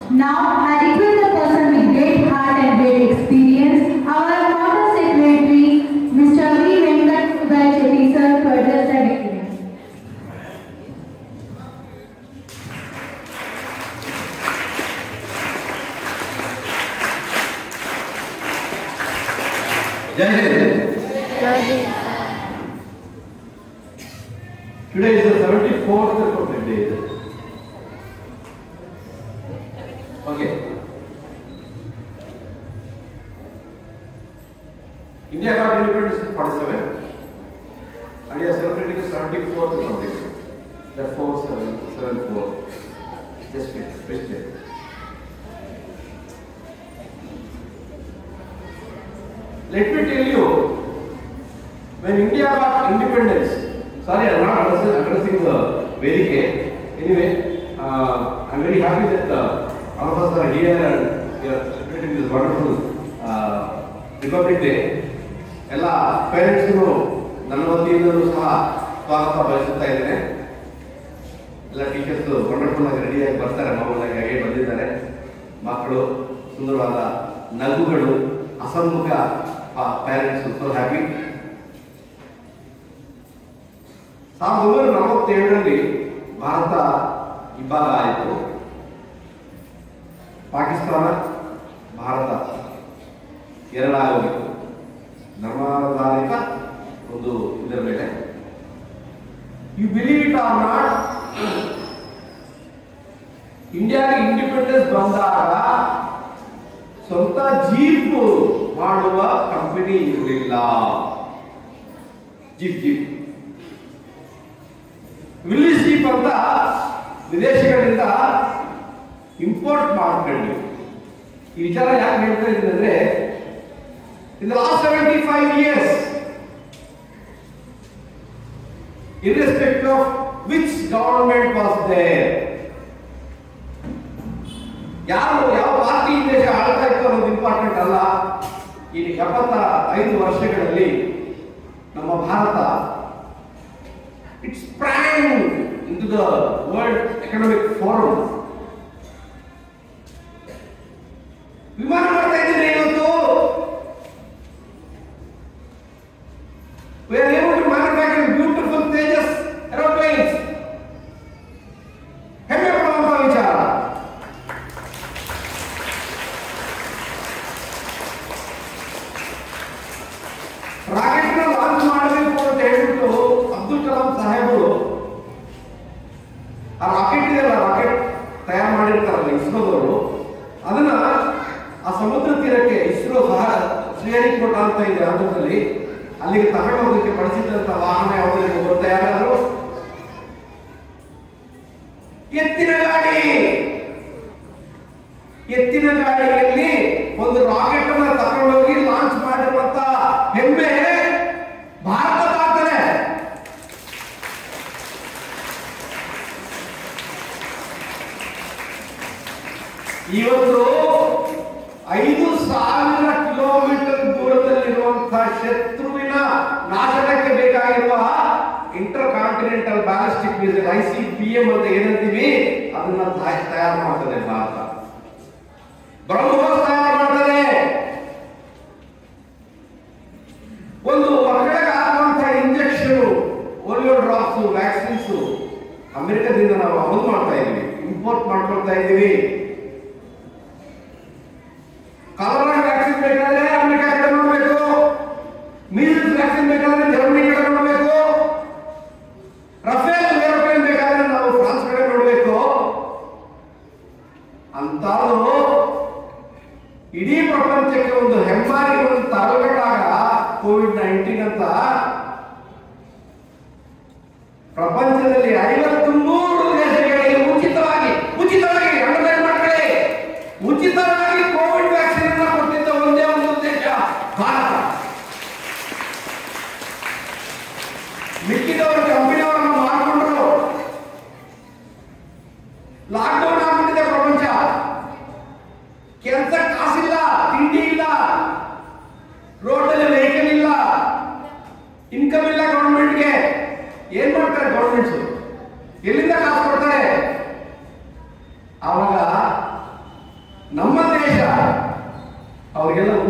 Now, I request the person with great heart and great experience, our Model Secretary, Mr. V. Venkat Uday Chetty, sir, to address the declaration. Jai Hind. Today is the 74th Republic Day. is it? Okay. India got independence in 47 and we are celebrating the 74th Republic Day. The 4 7 7 4. Just wait, wait, wait. Let me tell you, when India got independence, sorry, I'm not addressing, addressing the Vedike. Anyway, uh, I'm very happy that uh, all of us are here and we are celebrating this wonderful uh, Republic Day. ಎಲ್ಲ ಪೇರೆಂಟ್ಸ್ಗೂ ನನ್ನ ವತಿಯಿಂದಲೂ ಸಹ ಸ್ವಾಗತ ಬಯಸುತ್ತಾ ಇದ್ದೇನೆ ಎಲ್ಲ teachers wonderful ಆಗಿ ರೆಡಿಯಾಗಿ ಬರ್ತಾರೆ ಮಾಮೂಲಾಗಿ ಹಾಗೆ ಬಂದಿದ್ದಾರೆ ಮಕ್ಕಳು ಸುಂದರವಾದ ನಗುಗಳು ಅಸಮ್ಮುಖ ಪ್ಯಾರೆಂಟ್ಸ್ ಸೊ ಹ್ಯಾಪಿ ಸಾವಿರದ ಒಂಬೈನೂರ ನಲವತ್ತೇಳರಲ್ಲಿ ಭಾರತ ಇಬ್ಬಾಗ ಆಯಿತು ಪಾಕಿಸ್ತಾನ ಭಾರತ ಎರಡಾಗೋಗಿತ್ತು ಧರ್ಮಾಧಾರಿತ ಒಂದು ಇದರ ಮೇಲೆ you believe it or not ಇಂಡಿಯಾಗೆ ಇಂಡಿಪೆಂಡೆನ್ಸ್ ಬಂದಾಗ ಸ್ವಂತ ಜೀಪ್ ಮಾಡುವ ಕಂಪನಿ ಇರಲಿಲ್ಲ ಜೀಪ್ ಜೀಪ್ ವಿಲ್ಲಿಸ್ ಜೀಪ್ ಅಂತ ವಿದೇಶಗಳಿಂದ ಇಂಪೋರ್ಟ್ ಮಾಡ್ಕೊಂಡು ಈ ವಿಚಾರ ಯಾಕೆ ಹೇಳ್ತಾ ಇದ್ದೀನಿ ಅಂದ್ರೆ in the last seventy five years irrespective of which government was there ಯಾರು ಯಾವ ಪಾರ್ಟಿ ದೇಶ ಆಳ್ತಾ ಇತ್ತು ಅನ್ನೋದು ಇಂಪಾರ್ಟೆಂಟ್ ಅಲ್ಲ ಈ ಎಪ್ಪತ್ತ ಐದು ವರ್ಷಗಳಲ್ಲಿ ನಮ್ಮ Bharat it's prime into the world economic forum ವಿಮಾನ ಮಾಡ್ತಾ ಇದ್ದೀರಿ ಇವತ್ತು We are able to manufacture beautiful Tejas aeroplanes. ಹೆಮ್ಮೆ ಪಡುವಂತಹ ವಿಚಾರ ರಾಕೆಟ್ ಲಾಂಚ್ ಮಾಡಬೇಕು ಅಂತ ಹೇಳ್ಬಿಟ್ಟು ಅಬ್ದುಲ್ ಕಲಾಂ ಸಾಹೇಬರು ಆ ರಾಕೆಟ್ ಇದೆಯಲ್ಲ ರಾಕೆಟ್ ತಯಾರು ಮಾಡಿರ್ತಾರಲ್ಲ ಇಸ್ರೋದವರು ಅದನ್ನ ಆ ಸಮುದ್ರ ತೀರಕ್ಕೆ ಇಸ್ರೋ ಸಹ ಶ್ರೀಹರಿಕೋಟ ಅಂತ ಇದೆ ಆಂಧ್ರದಲ್ಲಿ ಅಲ್ಲಿಗೆ ತಗೊಂಡು ಹೋಗಲಿಕ್ಕೆ ಬಳಸಿದಂತ ವಾಹನ ಯಾವುದು ನಿಮಗೆ ಗೊತ್ತಾ ಯಾರಾದ್ರು ಎತ್ತಿನ ಗಾಡಿ ಎತ್ತಿನ ಗಾಡಿಯಲ್ಲಿ ಒಂದು ರಾಕೆಟ್ ಅನ್ನ ತಗೊಂಡೋಗಿ ಲಾಂಚ್ ಮಾಡಿರುವಂತ ಹೆಮ್ಮೆ ಭಾರತ ಆಗ್ತದೆ ಇವತ್ತು ಐದು ಸಾವಿರ ಕಿಲೋಮೀಟರ್ ದೂರದಲ್ಲಿರುವಂತಹ ಶತ್ರುವಿನ ನಾಶನಕ್ಕೆ ಬೇಕಾಗಿರುವ intercontinental ballistic missile I C P M ಅಂತ ಏನಂತೀವಿ ಅದನ್ನ ತಯ- ತಯಾರು ಮಾಡ್ತದೆ ಭಾರತ ಬ್ರಹ್ಮೋಸ್ ತಯಾರು ಮಾಡ್ತದೆ ಒಂದು ಮಕ್ಕಳಿಗೆ ಆಗುವಂತಹ ಇಂಜೆಕ್ಷನ್ ಓಲಿಯೋ ಡ್ರಾಪ್ಸ್ ವ್ಯಾಕ್ಸಿನ್ಸ್ ಅಮೆರಿಕದಿಂದ ನಾವು ಆಮದು ಮಾಡ್ತಾ ಇದೀವಿ ಇಂಪೋರ್ಟ್ ಮಾಡ್ಕೊಳ್ತಾ ಇದ್ದೀವಿ ಕರೋನಾ ವ್ಯಾಕ್ಸಿನ್ ಬೇಕಾದ್ರೆ ಅಮೆರಿಕ ಕಡೆ ನೋಡಬೇಕು ಮೀಸಲ್ಸ್ ವ್ಯಾಕ್ಸಿನ್ ಬೇಕಾದ್ರೆ ಜರ್ಮನಿ ಕಡೆ ನೋಡಬೇಕು ರಫೇಲ್ ಏರೋಪ್ಲೇನ್ ಬೇಕಾದ್ರೆ ನಾವು ಫ್ರಾನ್ಸ್ ಕಡೆ ನೋಡಬೇಕು ಅಂತಾದ್ರು ಇಡೀ ಪ್ರಪಂಚಕ್ಕೆ ಒಂದು ಹೆಮ್ಮಾರಿ ಒಂದು ತರಗಟಾಗ ಕೋವಿಡ್ ನೈನ್ಟೀನ್ ಅಂತ ಪ್ರಪಂಚದಲ್ಲಿ ಐವತ್ತು ಮೂರು ದೇಶಗಳಿಗೆ ಉಚಿತವಾಗಿ ಉಚಿತವಾಗಿ ಅಂಡರ್ಲೈನ್ ಮಾಡ್ಕೊಳ್ಳಿ ಉಚಿತವಾಗಿ ಕೋವಿಡ್ ವ್ಯಾಕ್ಸಿನ್ ಅನ್ನ ಕೊಟ್ಟಿದ್ದ ಒಂದೇ ಒಂದು ದೇಶ ಭಾರತ ಮಿಕ್ಕಿದವರು ಕಂಪನಿಯವರನ್ನು ಮಾಡಿಕೊಂಡ್ರು ಲಾಕ್ಡೌನ್ ಆಗ್ಬಿಟ್ಟಿದೆ ಪ್ರಪಂಚ ಕೆಲಸ ಕಾಸಿಲ್ಲ ತಿಂಡಿ ಇಲ್ಲ ರೋಡಲ್ಲಿ ವೆಹಿಕಲ್ ಇಲ್ಲ ಇನ್ಕಮ್ ಇಲ್ಲ ಗೌರ್ಮೆಂಟ್ಗೆ ಏನ್ ಮಾಡ್ತಾರೆ ಗೌರ್ಮೆಂಟ್ಸ್ ಎಲ್ಲಿಂದ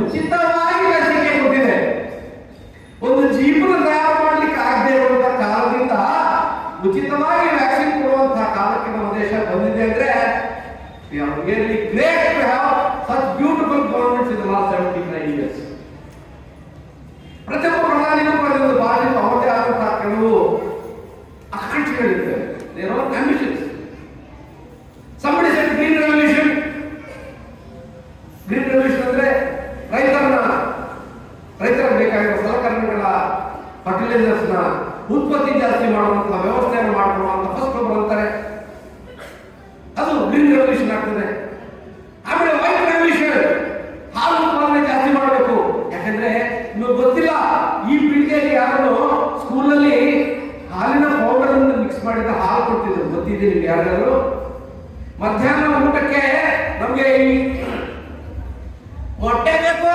ಉಚಿತವಾಗಿ ಲಸಿಕೆ ಕೊಟ್ಟಿದೆ ಒಂದು ಜೀವನ ತಯಾರು ಮಾಡ್ಲಿಕ್ಕೆ ಆಗದೆ ಇರುವಂತಹ ಕಾಲದಿಂದ ಉಚಿತವಾಗಿ ವ್ಯಾಕ್ಸಿನ್ ಕೊಡುವಂತಹ ಕಾಲಕ್ಕೆ ನಮ್ಮ ದೇಶ ಬಂದಿದೆ ಅಂದ್ರೆ we are really great to have such beautiful governments in the last 75 years. ಪ್ರತಿಯೊಬ್ಬ ಪ್ರಧಾನಿಗೂ ಪ್ರತಿಯೊಂದು ಭಾಷೆಗೂ ಅವರದೇ ಆದಂತಹ ಕೆಲವು ಆಕಾಂಕ್ಷೆಗಳಿರ್ತವೆ there are ambitions somebody set green revolution green revolution ಅಂದ್ರೆ ರೈತರನ್ನ ರೈತರಿಗೆ ಬೇಕಾಗಿರುವ ಸಲಕರಣೆಗಳ ಫರ್ಟಿಲೈಸರ್ಸ್ ನ ಉತ್ಪತ್ತಿ ಜಾಸ್ತಿ ಮಾಡುವಂತಹ ವ್ಯವಸ್ಥೆಯನ್ನು ಮಾಡಿಕೊಳ್ಳುವಂತ ಫಸ್ಟ್ ಒಬ್ಬರು ಅಂತಾರೆ ಅದು ಗ್ರೀನ್ ರೆವಲ್ಯೂಷನ್ ಆಗ್ತದೆ ಆಮೇಲೆ ವೈಟ್ ರೆವಲ್ಯೂಷನ್ ಹಾಲು ಉತ್ಪಾದನೆ ಜಾಸ್ತಿ ಮಾಡಬೇಕು ಯಾಕಂದ್ರೆ ನಿಮಗೆ ಗೊತ್ತಿಲ್ಲ ಈ ಪೀಳಿಗೆಯಲ್ಲಿ ಯಾರು ಸ್ಕೂಲಲ್ಲಿ ಹಾಲಿನ ಪೌಡರ್ ಮಿಕ್ಸ್ ಮಾಡಿದ ಹಾಲು ಕೊಡ್ತಿದ್ರು ಗೊತ್ತಿದೆ ನಿಮ್ಗೆ ಯಾರಾದ್ರು ಮಧ್ಯಾಹ್ನ ಊಟಕ್ಕೆ ನಮ್ಗೆ ಈ ಮೊಟ್ಟೆ ಬೇಕು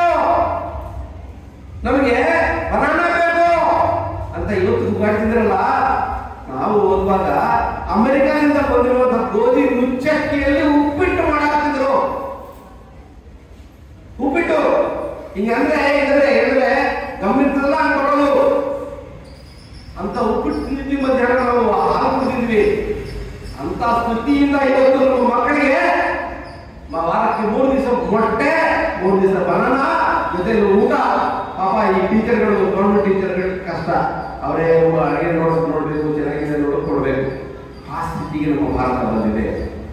ನಮಗೆ ಬನಾನ ಬೇಕು ಅಂತ ಇವತ್ತು ಮಾಡ್ತಿದ್ರಲ್ಲ ನಾವು ಓದುವಾಗ ಅಮೆರಿಕಾದಿಂದ ಬಂದಿರುವಂತಹ ಗೋಧಿ ನುಚ್ಚಕ್ಕಿಯಲ್ಲಿ ಉಪ್ಪಿಟ್ಟು ಮಾಡಾಕ್ತಿದ್ರು ಉಪ್ಪಿಟ್ಟು ಹಿಂಗಂದ್ರೆ ಇದ್ರೆ ಹೇಳಿದ್ರೆ ಗಮನಿಸಲ್ಲ ಕೊಡೋದು ಅಂತ ಉಪ್ಪಿಟ್ಟು ತಿಂದಿದ್ವಿ ಮಧ್ಯಾಹ್ನ ನಾವು ಹಾಲು ಕುಡಿದ್ವಿ ಅಂತ ಸ್ಥಿತಿಯಿಂದ ಇವತ್ತು ನಮ್ಮ ಮಕ್ಕಳಿಗೆ ಮ- ವಾರಕ್ಕೆ ಮೂರು ದಿವಸ ಮೊಟ್ಟೆ ಮೂರು ದಿವಸ ಬನಾನ ಜೊತೆ ಊಟ ಪಾಪ ಈ ಟೀಚರ್ಗಳು ಗೌರ್ಮೆಂಟ್ ಟೀಚರ್ಗಳು ಕಷ್ಟ ಅವರೇ ಅಡುಗೆ ನೋಡೋದು ನೋಡ್ಬೇಕು ಚೆನ್ನಾಗಿದೆ ನೋಡೋದು ಕೊಡ್ಬೇಕು ಆ ಸ್ಥಿತಿಗೆ ನಮ್ಮ ಭಾರತ ಬಂದಿದೆ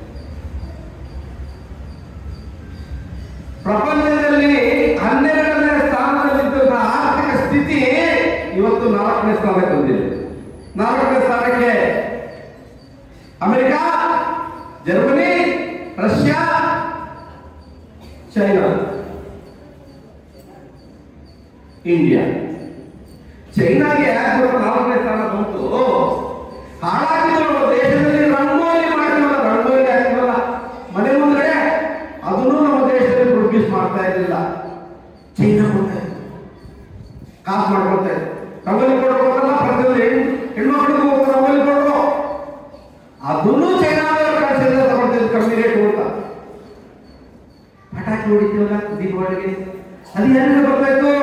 ಪ್ರಪಂಚದಲ್ಲಿ ಹನ್ನೆರಡನೇ ಸ್ಥಾನದಲ್ಲಿದ್ದಂತಹ ಆರ್ಥಿಕ ಸ್ಥಿತಿ ಇವತ್ತು ನಾಲ್ಕನೇ ಸ್ಥಾನಕ್ಕೆ ಬಂದಿದೆ ನಾಲ್ಕನೇ ಸ್ಥಾನಕ್ಕೆ America Germany Russia China India ಚೈನಾಗೆ ಯಾಕೆ ಬರೋ ನಾಲ್ಕನೇ ಸ್ಥಾನ ಬಂತು ಹಾಳಾಗಿದ್ರು ದೇಶದಲ್ಲಿ ರಂಗೋಲಿ ಮಾಡ್ತೀವಲ್ಲ ರಂಗೋಲಿ ಹಾಕ್ತೀವಲ್ಲ ಮನೆ ಮುಂದ್ಗಡೆ ಅದನ್ನು ನಮ್ಮ ದೇಶದಲ್ಲಿ ಪ್ರೊಡ್ಯೂಸ್ ಮಾಡ್ತಾ ಇರಲಿಲ್ಲ ಚೈನಾ ಕೊಡ್ತಾ ಇತ್ತು ಕಾಸು ಮಾಡ್ಕೊಳ್ತಾ ಇತ್ತು ರಂಗೋಲಿ ಕೊಡ್ಬೇಕಲ್ಲ ಪ್ರತಿಯೊಂದು ಹೆಣ್ಣು ಹೆಣ್ಮಕ್ಳಿಗೂ ಹೋಗ್ತಾರೆ ರಂಗೋಲಿ ಕೊಡೋದು ಅದನ್ನು ಚೈನಾದವರು ಕಳಿಸಿದ್ರೆ ತಗೊಳ್ತಿದ್ದು ಕಮ್ಮಿ ರೇಟ್ ಅಂತ ಪಟಾಕಿ ಹೊಡಿತೀವಲ್ಲ ದೀಪಾವಳಿಗೆ ಅದು ಯಾರಿಂದ ಬರ್ತಾ ಇತ್ತು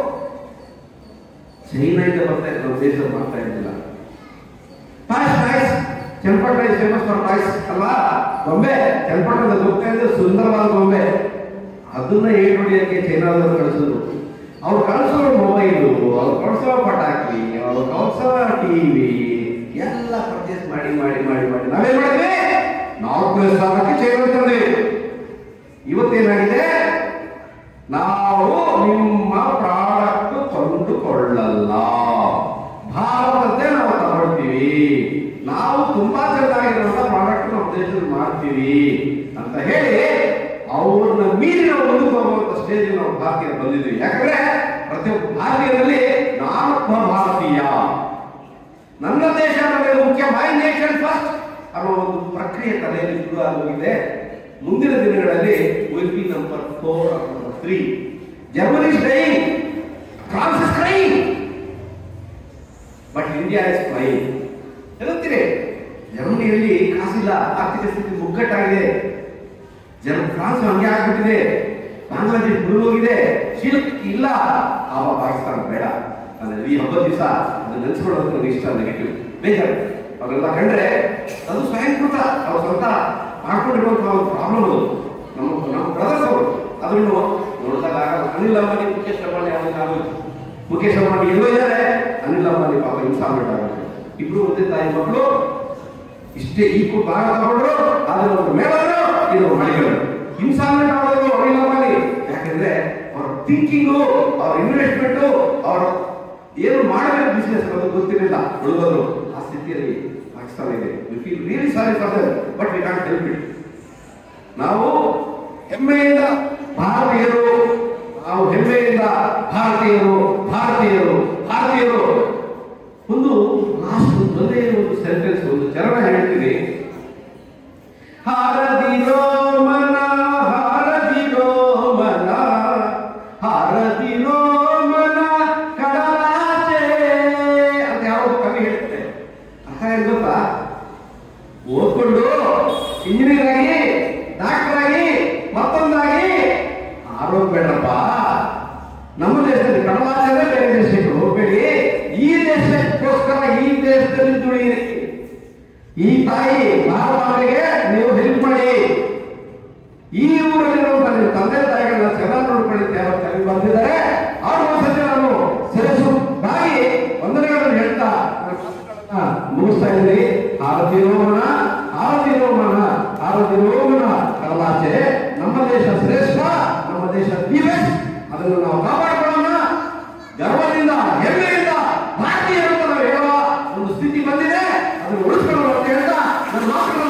ಚೈನಾಯಿಂದ ಬರ್ತಾ ಇತ್ತು ನಮ್ಮ ದೇಶ ಮಾಡ್ತಾ ಇದ್ದಿಲ್ಲ ಪಾಯ್ಸ್ ಪಾಯ್ಸ್ ಚಂಪಟ್ ರೈಸ್ ಫೇಮಸ್ ಫಾರ್ ಪಾಯ್ಸ್ ಅಲ್ವಾ ಗೊಂಬೆ ಚಂಪಟ್ಟದ ಗೊತ್ತೇ ಅಂದ್ರೆ ಸುಂದರವಾದ ಗೊಂಬೆ ಅದನ್ನ ಏನ್ ಹೊಡಿಯಕ್ಕೆ ಚೈನಾದವರು ಕಳಿಸಿದ್ರು ಅವ್ರು ಕಳಿಸೋ ಮೊಬೈಲು ಅವ್ರು ಕಳಿಸೋ ಪಟಾಕಿ ಅವ್ರು ಕಳಿಸೋ ಟಿವಿ ಎಲ್ಲ ಪರ್ಚೇಸ್ ಮಾಡಿ ಮಾಡಿ ಮಾಡಿ ಮಾಡಿ ನಾವೇನ್ ಮಾಡಿದ್ವಿ ನಾಲ್ಕನೇ ಸ್ಥಾನಕ್ಕೆ ಚೈನಾ ತಂದ್ವಿ ಇವತ್ತೇನಾಗಿದೆ ನಾವು ನಿಮ್ಮ ಪ್ರಾಡಕ್ಟ್ ಕೊಂಡುಕೊಳ್ಳಲ್ಲ ಭಾರತದ್ದೇ ನಾವು ತಗೊಳ್ತೀವಿ ನಾವು ತುಂಬಾ ಚೆನ್ನಾಗಿರುವಂತ ಪ್ರಾಡಕ್ಟ್ ನಮ್ಮ ದೇಶದಲ್ಲಿ ಮಾಡ್ತೀವಿ ಅಂತ ಹೇಳಿ ಅವ್ರನ್ನ ಮೀರಿ ನಾವು ಮುಂದಕ್ಕೆ ಹೋಗುವಂತ ಸ್ಟೇಜ್ ನಾವು ಭಾರತೀಯ ಬಂದಿದ್ವಿ ಯಾಕಂದ್ರೆ ಪ್ರತಿಯೊಬ್ಬ ಭಾರತೀಯರಲ್ಲಿ ನಾನೊಬ್ಬ ಭಾರತೀಯ ನನ್ನ ದೇಶ ನಮಗೆ ಮುಖ್ಯ ಮೈ ನೇಷನ್ ಫಸ್ಟ್ ಅನ್ನೋ ಒಂದು ಪ್ರಕ್ರಿಯೆ ತಲೆಯಲ್ಲಿ ಶುರು ಆಗೋಗಿದೆ ಮುಂದಿನ ದಿನಗಳಲ್ಲಿ will be number four number three Germany is dying France is crying but India is flying ಹೇಳುತ್ತೀರಿ ಜರ್ಮನಿಯಲ್ಲಿ ಕಾಸಿಲ್ಲ ಆರ್ಥಿಕ ಸ್ಥಿತಿ ಮುಗ್ಗಟ್ಟಾಗಿದೆ ಜರ್ಮ ಫ್ರಾನ್ಸ್ ಹಂಗೆ ಆಗ್ಬಿಟ್ಟಿದೆ ಬಾಂಗ್ಲಾದೇಶ ಹೋಗಿದೆ ಶ್ರೀಲಂಕಾ ಇಲ್ಲ ಆವ ಪಾಕಿಸ್ತಾನ ಬೇಡ ಅಂದ್ರೆ ಈ ಹಬ್ಬದ ದಿವಸ ಅದು ನೆನೆಸ್ಕೊಳ್ಳೋದು ನನಗೆ ಇಷ್ಟ ನೆಗೆಟಿವ್ ಬೇಜಾರು ಅವರೆಲ್ಲ ಕಂಡ್ರೆ ಅದು ಸ್ವಯಂಕೃತ ಅವ್ರ ಸ್ವಂತ ಮಾಡ್ಕೊಂಡಿರುವಂತಹ ಒಂದು ಪ್ರಾಬ್ಲಮ್ ಅದು ನಮ್ಮ ನಮ್ಮ ಬ್ರದರ್ಸ್ ಅವರು ಅದನ್ನು ನೋಡಿದಾಗ ಆಗಲ್ಲ ಅನಿಲ್ ಅಂಬಾನಿ ಮುಖೇಶ್ ಅಂಬಾನಿ ಯಾವಾಗ ಆಗೋಯ್ತು ಮುಖೇಶ್ ಅಂಬಾನಿ ಎಲ್ಲೋ ಇದ್ದಾರೆ ಅನಿಲ್ ಅಂಬಾನಿ ಪಾಪ ಇನ್ಸಾಲ್ಮೆಂಟ್ ಆಗುತ್ತೆ ಇಬ್ರು ಒಂದೇ ತಾಯಿ ಮಕ್ಕಳು ಇಷ್ಟೇ ಈ ಕು- ಭಾಗ ತಗೊಂಡ್ರು ಆದ್ರೆ ಒಂದು ಮೇಲವರು ಇದು ಮಡಿಗಳು ಇನ್ಸಾಲ್ಮೆಂಟ್ ಆಗೋದು ಅನಿಲ್ ಅಂಬಾನಿ ಯಾಕಂದ್ರೆ ಅವ್ರ ಥಿಂಕಿಂಗು ಅವ್ರ ಇನ್ವೆಸ್ಟ್ಮೆಂಟ್ ಅವ್ರ ಏನು ಮಾಡಬೇಕು ಬಿಸ್ನೆಸ್ ಅದು ಗೊತ್ತಿರಲಿಲ್ಲ ಉಳಿದವರು ಆ ಸ್ಥಿತಿಯಲ್ಲಿ ಪಾಕಿಸ್ತಾನ ಇದೆ we feel really sorry for them but we can't help it ನಾವು ಹೆಮ್ಮೆಯಿಂದ ಭಾರತೀಯರು ನಾವು ಹೆಮ್ಮೆಯಿಂದ ಭಾರತೀಯರು ಭಾರತೀಯರು ಭಾರತೀಯರು ಒಂದು ಲಾಸ್ಟ್ ಒಂದೇ ಒಂದು ಸೆಂಟೆನ್ಸ್ ಒಂದು ಚರಣ ಹೇಳ್ತೀನಿ ಹಾರದಿರೋ ಮನ ಹಾರದಿರೋ ಮನ ಹಾರದಿರೋ ಮನ ಕಡಲಾಚೆ ಅಂತ ಯಾವ ಕವಿ ಹೇಳ್ತಾರೆ ಅರ್ಥ ಏನ್ ಗೊತ್ತಾ ಓದ್ಕೊಂಡು ಇಂಜಿನಿಯರ್ ಆಗಿ ಡಾಕ್ಟರ್ ಆಗಿ ಮತ್ತೊಂದಾಗಿ ಆರೋಗ್ಯ ಈ ತಾಯಿ ಭಾರವಾಣಿಗೆ ನೀವು ಹೆಲ್ಪ್ ಮಾಡಿ ಈ ಊರಲ್ಲಿರುವಂತ ನಿಮ್ಮ ತಂದೆ ತಾಯಿಗಳನ್ನ ಚೆನ್ನಾಗಿ ನೋಡ್ಕೊಳ್ಳಿ ಅಂತ ಯಾವತ್ತು ಅಲ್ಲಿ ಬಂದಿದ್ದಾರೆ ಅವ್ರ ಒಂದ್ಸತಿ ನಾನು ಶಿರಸು ಬಾಗಿ ವಂದನೆಗಳನ್ನು ಹೇಳ್ತಾ ನನ್ನ ಮಾತುಗಳನ್ನ ಮುಗಿಸ್ತಾ ಇದ್ದೀನಿ ಆರತಿ ರೋಮನ ಆರತಿ ರೋಮನ ಆರತಿ ರೋಮನ ಕಡಲಾಚೆ ನಮ್ಮ ದೇಶ ಶ್ರೇಷ್ಠ ನಮ್ಮ ದೇಶ ದಿವಸ್ ಅದನ್ನು ನಾವು ಕಾಪಾಡಿಕೊಳ್ಳೋಣ ಗರ್ವದಿಂದ ಹೆಮ್ಮೆಯಿಂದ ಭಾರತೀಯ ಅಂತ ನಾವು ಹೇಳುವ ಒಂದು ಸ್ಥಿತಿ ಬಂದಿದೆ ಅದನ್ನು ಉಳಿಸ್ಕೊಳ್ಳೋಣ ಅಂತ ಹೇಳ್ತಾ ನನ್ನ ಮಾತುಗಳನ್ನು